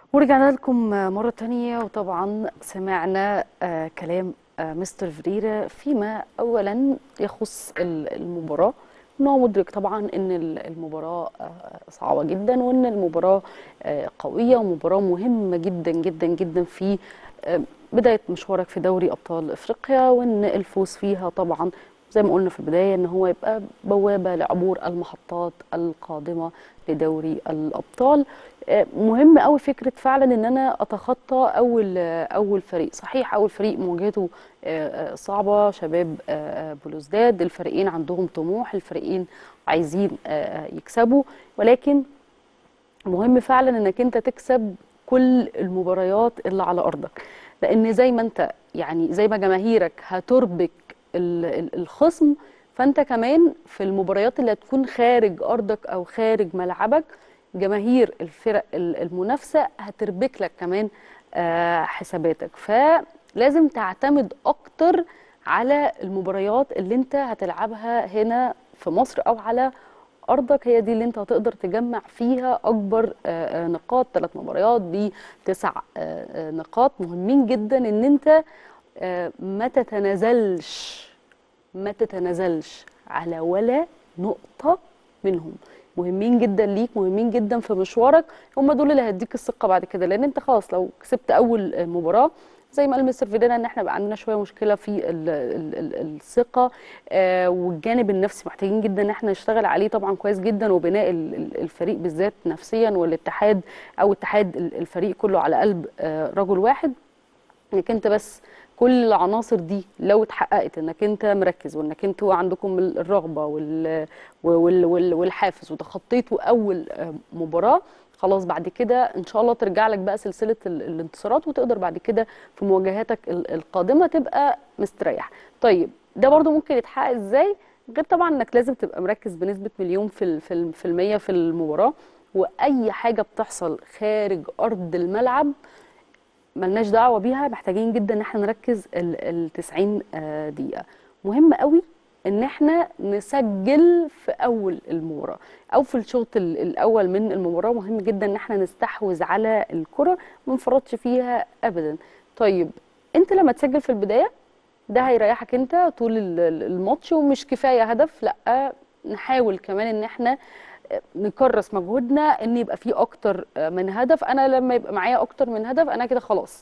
ورجعنا لكم مرة تانية وطبعا سمعنا آه، كلام آه، مستر فريرا فيما أولا يخص ال- المباراة إن هو مدرك طبعا إن ال- المباراة آه، صعبة جدا وإن المباراة آه، قوية ومباراة مهمة جدا جدا جدا في آه، بداية مشوارك في دوري أبطال أفريقيا وإن الفوز فيها طبعا زي ما قلنا في البداية إن هو يبقى بوابة لعبور المحطات القادمة لدوري الأبطال آه، مهم قوي فكره فعلا ان انا اتخطى اول آه، اول فريق صحيح اول فريق مواجهته آه، آه، صعبه شباب آه، آه، بلوزداد الفريقين عندهم طموح الفريقين عايزين آه، آه، يكسبوا ولكن مهم فعلا انك انت تكسب كل المباريات اللي على ارضك لان زي ما انت يعني زي ما جماهيرك هتربك ال- ال- الخصم فانت كمان في المباريات اللي هتكون خارج ارضك او خارج ملعبك جماهير الفرق ال- المنافسه هتربك لك كمان آه، حساباتك فلازم تعتمد اكتر على المباريات اللي انت هتلعبها هنا في مصر او على ارضك هي دي اللي انت هتقدر تجمع فيها اكبر آه، آه، نقاط ثلاث مباريات بتسع آه، آه، نقاط مهمين جدا ان انت آه، ما تتنازلش ما تتنازلش على ولا نقطة منهم مهمين جدا ليك مهمين جدا في مشوارك هم دول اللي هيديك الثقة بعد كده لان انت خلاص لو كسبت اول آه، مباراة زي ما قال مستر فيدانا ان احنا بقى عندنا شويه مشكله في ال ال ال الثقه آه والجانب النفسي محتاجين جدا ان احنا نشتغل عليه طبعا كويس جدا وبناء ال- ال- الفريق بالذات نفسيا والاتحاد او اتحاد ال- الفريق كله على قلب آه رجل واحد انك انت بس كل العناصر دي لو اتحققت انك انت مركز وانك انتوا عندكم ال- الرغبه وال وال وال والحافز وتخطيتوا اول آه، مباراه خلاص بعد كده ان شاء الله ترجع لك بقى سلسله ال- الانتصارات وتقدر بعد كده في مواجهاتك ال- القادمه تبقى مستريح طيب ده برضو ممكن يتحقق ازاي غير طبعا انك لازم تبقى مركز بنسبه مليون في ال- في ال- في المية في المباراه واي حاجه بتحصل خارج ارض الملعب ملناش دعوه بيها محتاجين جدا ان احنا نركز ال ال 90 آه، دقيقه مهم قوي ان احنا نسجل في اول المباراه او في الشوط ال- الاول من المباراه مهم جدا ان احنا نستحوذ على الكره ما نفرطش فيها ابدا طيب انت لما تسجل في البدايه ده هيريحك انت طول ال- ال- الماتش ومش كفايه هدف لا نحاول كمان ان احنا نكرس مجهودنا ان يبقى فيه اكتر من هدف انا لما يبقى معايا اكتر من هدف انا كده خلاص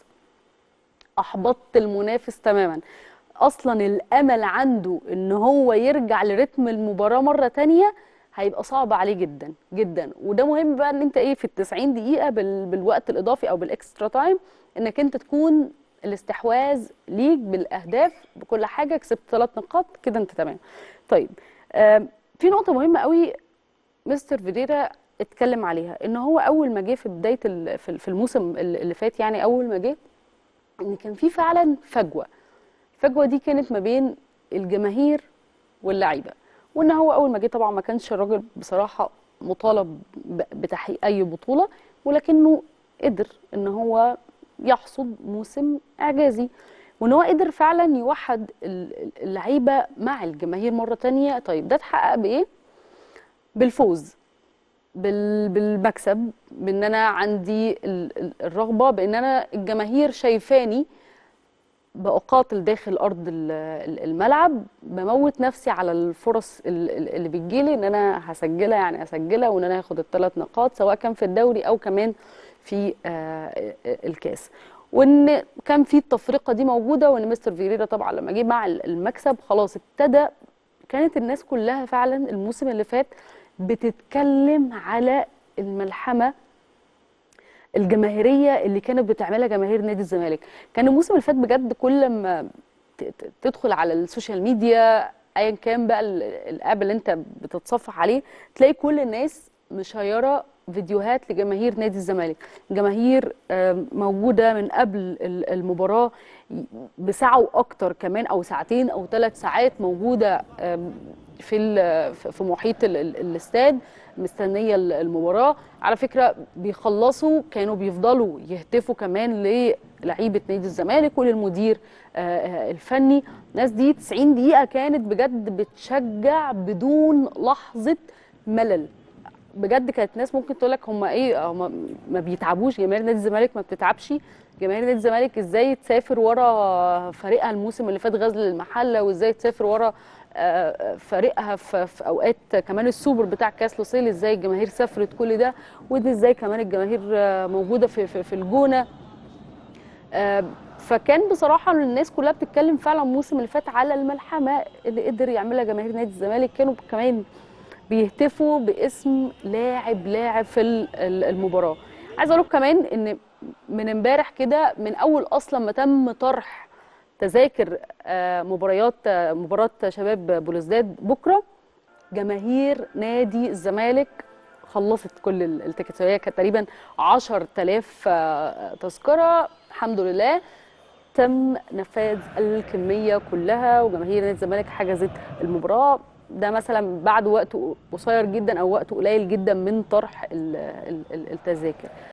احبطت المنافس تماما اصلا الامل عنده ان هو يرجع لرتم المباراه مره تانية هيبقى صعب عليه جدا جدا وده مهم بقى ان انت ايه في ال 90 دقيقه بال... بالوقت الاضافي او بالاكسترا تايم انك انت تكون الاستحواذ ليك بالاهداف بكل حاجه كسبت ثلاث نقاط كده انت تمام طيب آم، في نقطه مهمه قوي مستر فيديرا اتكلم عليها ان هو اول ما جه في بدايه ال- في في الموسم اللي اللي فات يعني اول ما جه ان كان في فعلا فجوه الفجوه دي كانت ما بين الجماهير واللعيبه وان هو اول ما جه طبعا ما كانش الراجل بصراحه مطالب ب- بتحقيق اي بطوله ولكنه قدر ان هو يحصد موسم اعجازي وان هو قدر فعلا يوحد ال- ال- اللعيبه مع الجماهير مره تانية طيب ده اتحقق بايه بالفوز بال... بالمكسب بان انا عندي ال... ال- الرغبه بان انا الجماهير شايفاني بقاتل داخل ارض ال- ال- الملعب بموت نفسي على الفرص ال- ال- اللي بتجيلي ان انا هسجلها يعني هسجلها وان انا هاخد الثلاث نقاط سواء كان في الدوري او كمان في آه، الكاس وان كان في التفرقه دي موجوده وان مستر فيريرا طبعا لما جه مع ال- المكسب خلاص ابتدى كانت الناس كلها فعلا الموسم اللي فات بتتكلم على الملحمه الجماهيريه اللي كانت بتعملها جماهير نادي الزمالك كان الموسم اللي فات بجد كل ما ت- ت- تدخل على السوشيال ميديا ايا كان بقى ال- الاب اللي انت بتتصفح عليه تلاقي كل الناس مشيره فيديوهات لجماهير نادي الزمالك جماهير آم، موجوده من قبل ال- المباراه بساعه واكتر كمان او ساعتين او ثلاث ساعات موجوده آم، في ال- في محيط ال- ال- الاستاد مستنيه ال- المباراه على فكره بيخلصوا كانوا بيفضلوا يهتفوا كمان للعيبه نادي الزمالك وللمدير آه، آه، الفني الناس دي 90 دقيقه كانت بجد بتشجع بدون لحظه ملل بجد كانت ناس ممكن تقول لك هم ايه هم ما بيتعبوش جماهير نادي الزمالك ما بتتعبش جماهير نادي الزمالك ازاي تسافر ورا فريقها الموسم اللي فات غزل المحله وازاي تسافر ورا آه، فريقها في, في اوقات كمان السوبر بتاع كاس لوسيل ازاي الجماهير سافرت كل ده ودي ازاي كمان الجماهير آه، موجوده في في, في الجونه آه، فكان بصراحه الناس كلها بتتكلم فعلا الموسم اللي فات على الملحمه اللي قدر يعملها جماهير نادي الزمالك كانوا كمان بيهتفوا باسم لاعب لاعب في ال- ال- المباراه عايز اقول لكم كمان ان من امبارح كده من اول اصلا ما تم طرح تذاكر آه، مباريات آه، مباراه شباب بولوزداد بكره جماهير نادي الزمالك خلصت كل ال- التيكتس هي كانت تقريبا 10000 آه، تذكره الحمد لله تم نفاذ الكميه كلها وجماهير نادي الزمالك حجزت المباراه ده مثلا بعد وقت قصير جدا او وقت قليل جدا من طرح ال- ال- ال- التذاكر